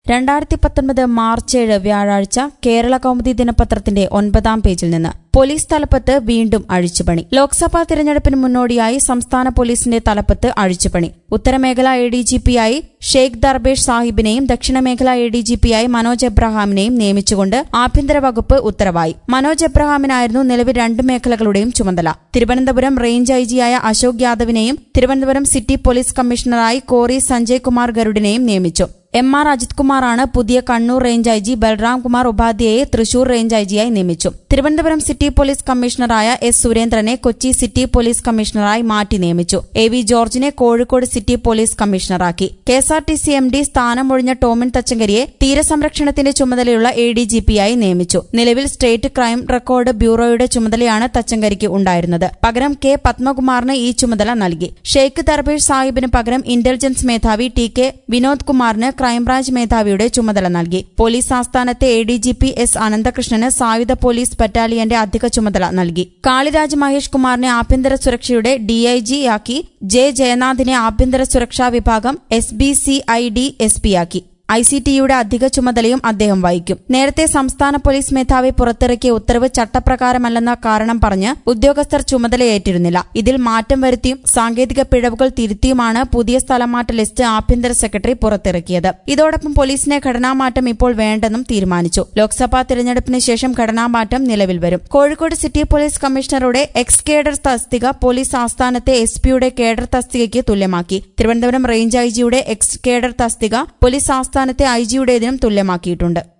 രണ്ടായിരത്തി പത്തൊൻപത് മാർച്ച് ഏഴ് വ്യാഴാഴ്ച കേരള കൗമുദി ദിനപത്രത്തിന്റെ ഒൻപതാം പേജിൽ നിന്ന് പോലീസ് തലപ്പത്ത് വീണ്ടും അഴിച്ചുപണി ലോക്സഭാ തിരഞ്ഞെടുപ്പിന് മുന്നോടിയായി സംസ്ഥാന പോലീസിന്റെ തലപ്പത്ത് അഴിച്ചുപണി ഉത്തരമേഖല എ ഡി ജി പിയായി ഷെയ്ഖ് ദർബേഷ് സാഹിബിനെയും ദക്ഷിണമേഖല എ ഡി ജി പിയായി മനോജ് എബ്രഹാമിനെയും നിയമിച്ചുകൊണ്ട് ആഭ്യന്തര വകുപ്പ് ഉത്തരവായി മനോജ് എബ്രഹാമിനായിരുന്നു നിലവിൽ രണ്ട് മേഖലകളുടെയും ചുമതല തിരുവനന്തപുരം റേഞ്ച് ഐ ജിയായ അശോക് യാദവിനെയും തിരുവനന്തപുരം സിറ്റി പോലീസ് കമ്മീഷണറായി കോറി സഞ്ജയ് കുമാർ ഗരുഡിനെയും നിയമിച്ചു എം ആർ അജിത് കുമാറാണ് പുതിയ Kannur range I G Balram Kumar ഉപാധ്യായെ തൃശൂർ റേഞ്ച് ഐ ജിയായി നിയമിച്ചു തിരുവനന്തപുരം സിറ്റി പോലീസ് കമ്മീഷണറായ എസ് സുരേന്ദ്രനെ കൊച്ചി സിറ്റി പോലീസ് കമ്മീഷണറായി മാറ്റി നിയമിച്ചു എ വി ജോർജിനെ കോഴിക്കോട് സിറ്റി പോലീസ് കമ്മീഷണറാക്കി കെഎസ്ആർടിസി എം ഡി സ്ഥാനമൊഴിഞ്ഞ ടോമിൻ തച്ചങ്കരിയെ തീരസംരക്ഷണത്തിന്റെ ചുമതലയുള്ള എ ഡി ജി പിയായി നിയമിച്ചു നിലവിൽ സ്റ്റേറ്റ് ക്രൈം റെക്കോർഡ് ബ്യൂറോയുടെ ചുമതലയാണ് തച്ചങ്കരിക്ക് ഉണ്ടായിരുന്നത് പകരം കെ പത്മകുമാറിന് ഈ ചുമതല നൽകി ഷെയ്ഖ് ദർബേഷ് സാഹിബിന് പകരം ഇന്റലിജൻസ് മേധാവി ടി കെ വിനോദ് കുമാറിന് ക്രൈംബ്രാഞ്ച് മേധാവിയുടെ ചുമതല നൽകി പോലീസ് ആസ്ഥാനത്തെ A D G P S അനന്തകൃഷ്ണന് സായുധ പോലീസ് ബറ്റാലിയന്റെ അധിക ചുമതല നൽകി കാളിരാജ് മഹേഷ് കുമാറിനെ ആഭ്യന്തര സുരക്ഷയുടെ ഡിഐജിയാക്കി ജെ ജയനാഥിനെ ആഭ്യന്തര സുരക്ഷാ വിഭാഗം S B C I D S പിയാക്കി ഐ സി ടിയുടെ അധിക ചുമതലയും അദ്ദേഹം വഹിക്കും നേരത്തെ സംസ്ഥാന പോലീസ് മേധാവി പുറത്തിറക്കിയ ഉത്തരവ് ചട്ടപ്രകാരമല്ലെന്ന കാരണം പറഞ്ഞ് ഉദ്യോഗസ്ഥർ ചുമതലയേറ്റിരുന്നില്ല ഇതിൽ മാറ്റം വരുത്തിയും സാങ്കേതിക പിഴവുകൾ തിരുത്തിയുമാണ് പുതിയ സ്ഥലമാറ്റ ലിസ്റ്റ് ആഭ്യന്തര സെക്രട്ടറി പുറത്തിറക്കിയത് ഇതോടൊപ്പം പോലീസിനെ ഘടനാമാറ്റം ഇപ്പോൾ വേണ്ടെന്നും തീരുമാനിച്ചു ലോക്സഭാ തിരഞ്ഞെടുപ്പിന് ശേഷം ഘടനാമാറ്റം നിലവിൽ വരും കോഴിക്കോട് സിറ്റി പോലീസ് കമ്മീഷണറുടെ എക്സ് കേഡർ തസ്തിക പോലീസ് ആസ്ഥാനത്തെ എസ് പിയുടെ കേഡർ തസ്തികയ്ക്ക് തുല്യമാക്കി തിരുവനന്തപുരം റേഞ്ച് ഐ ജിയുടെ എക്സ് കേഡർ തസ്തിക പോലീസ് ആസ്ഥാനത്തെ ഐ ജിയുടേതിനും തുല്യമാക്കിയിട്ടുണ്ട്